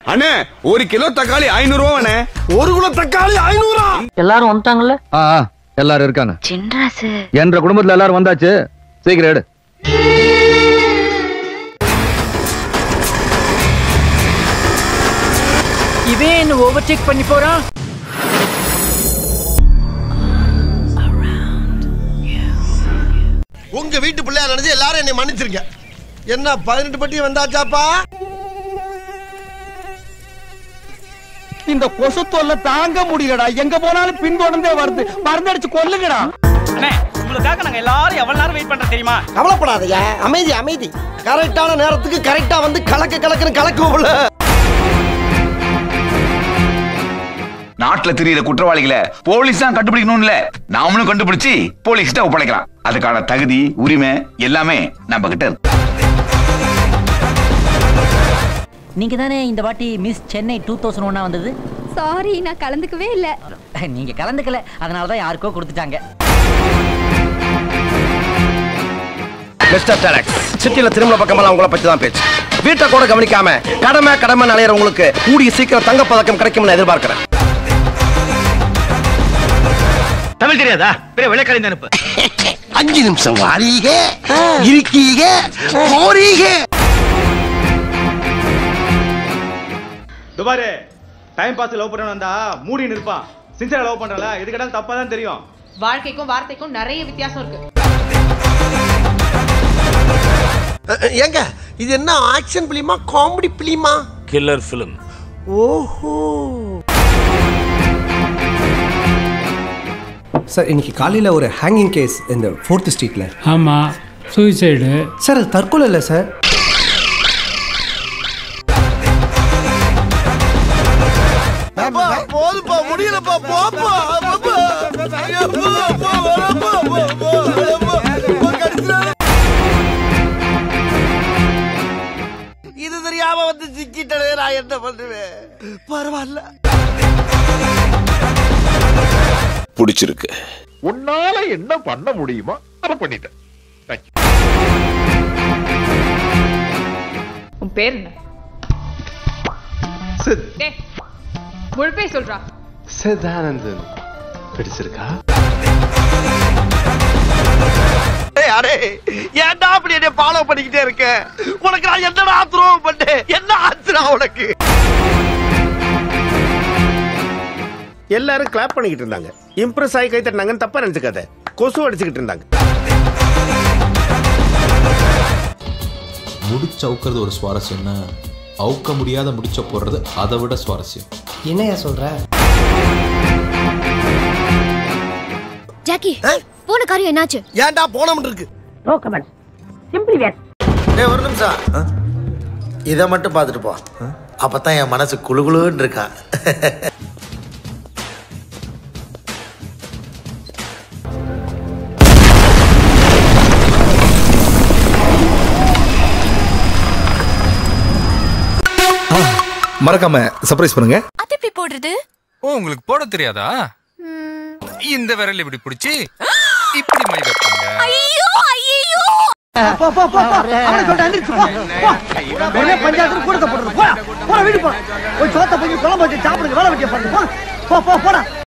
அண்ணே ஒரு கிலோ தக்காளி ஐநூறு ரூபாண்ணே ஒரு கிலோ தக்காளி ஐநூறா எல்லாரும் வந்துட்டாங்கல்ல ஆ ஆ, எல்லாரும் இருக்காங்க சின்ராசு என்ற குடும்பத்துல எல்லாரும் வந்தாச்சு சீக்கிரம் எடு இவன் என்ன ஓவர்டேக் பண்ணி போறான் உங்க வீட்டு பிள்ளையா நினைச்சு எல்லாரும் என்னை மன்னிச்சிருங்க என்ன பதினெட்டு பட்டி வந்தாச்சாப்பா இந்த கொசு தொல்லை தாங்க முடியலடா எங்க போனாலும் பின்தொடர்ந்தே வருது மருந்தடிச்சு கொல்லுங்கடா அண்ணே உங்களுக்காக நாங்க எல்லாரும் எவ்வளவு நேரம் வெயிட் பண்றோம் தெரியுமா கவலைப்படாதயா அமைதி அமைதி கரெக்டான நேரத்துக்கு கரெக்டா வந்து கலக்க கலக்குன்னு கலக்குவோம்ல நாட்டுல தெரியுற குற்றவாளிகளை போலீஸ் தான் கண்டுபிடிக்கணும் இல்ல நாமளும் கண்டுபிடிச்சு போலீஸ்கிட்ட ஒப்படைக்கலாம் அதுக்கான தகுதி உரிமை எல்லாமே நம்ம கிட்ட இருக்கு நீங்க தானே இந்த வாட்டி மிஸ் சென்னை டூ தௌசண்ட் ஒன்னா வந்தது சாரி நான் கலந்துக்கவே இல்ல நீங்க கலந்துக்கல அதனால தான் யாருக்கோ கொடுத்துட்டாங்க மிஸ்டர் டெலக்ஸ் சிட்டில திருமண பக்கமெல்லாம் உங்களை பத்தி தான் பேச்சு வீட்டை கூட கவனிக்காம கடமை கடமை அலையிற உங்களுக்கு கூடிய சீக்கிரம் தங்கப்பதக்கம் கிடைக்கும்னு எதிர்பார்க்கிறேன் தமிழ் தெரியாதா பெரிய விளையாடி அனுப்பு அஞ்சு நிமிஷம் வாரீக இருக்கீக போறீக துபாரு டைம் பாஸ் லவ் பண்ணணும் வந்தா மூடி நிற்பான் சின்சியரா லவ் பண்றல எது கேட்டாலும் தப்பா தான் தெரியும் வாழ்க்கைக்கும் வார்த்தைக்கும் நிறைய வித்தியாசம் இருக்கு ஏங்க இது என்ன ஆக்ஷன் பிலிமா காமெடி பிலிமா கில்லர் ஃபிலிம் ஓஹோ சார் இன்னைக்கு காலையில் ஒரு ஹேங்கிங் கேஸ் இந்த ஃபோர்த் ஸ்ட்ரீட்டில் ஆமா சூசைடு சார் அது தற்கொலை இல்லை சார் போதுப்பா முடியலப்பா போப்பா இது தெரியாம வந்து சிக்கிட்டே நான் என்ன பண்ணுவேன் பரவாயில்ல பிடிச்சிருக்கு உன்னால என்ன பண்ண முடியுமோ அதை பண்ணிட்டேன் உன் பேர் என்ன டேய், முழு பேர் சொல்றா சிதானந்தன் பிடிச்சிருக்கா ஏய், அடே ஏன்டா அப்படி என்ன ஃபாலோ பண்ணிக்கிட்டே இருக்க உனக்கு நான் என்னடா துரோகம் பண்ணேன் என்ன ஆச்சுடா உனக்கு எல்லாரும் கிளாப் பண்ணிக்கிட்டு இருந்தாங்க இம்ப்ரெஸ் ஆகி கை தட்டினாங்கன்னு தப்பா நினைச்சுக்காத கொசு அடிச்சுக்கிட்டு இருந்தாங்க முடிச்சு அவுக்கிறது ஒரு சுவாரஸ்யம்னா அவுக்க முடியாத முடிச்ச போடுறது அதை விட சுவாரஸ்யம் என்னையா சொல்ற ஜாக்கி போன காரியம் என்னாச்சு ஏன்டா போனோம் இருக்கு நோ கமெண்ட் சிம்பிளி வேர் டேய் ஒரு நிமிஷம் இதை மட்டும் பார்த்துட்டு போ அப்பதான் என் மனசு குளுகுளுன்னு இருக்கான் மறக்காம சர்ப்ரைஸ் பண்ணுங்க அது எப்படி போடுறது ஓ உங்களுக்கு போட தெரியாதா இந்த விரல் இப்படி பிடிச்சி இப்படி மை வைப்பாங்க ஐயோ ஐயோ பஞ்சாயத்து கூட போடுறது போடா போடா வீடு போ போய் சோத்த போய் குழம்பு வச்சு சாப்பிடுங்க வேலை வெட்டிய பாருங்க போ போ போடா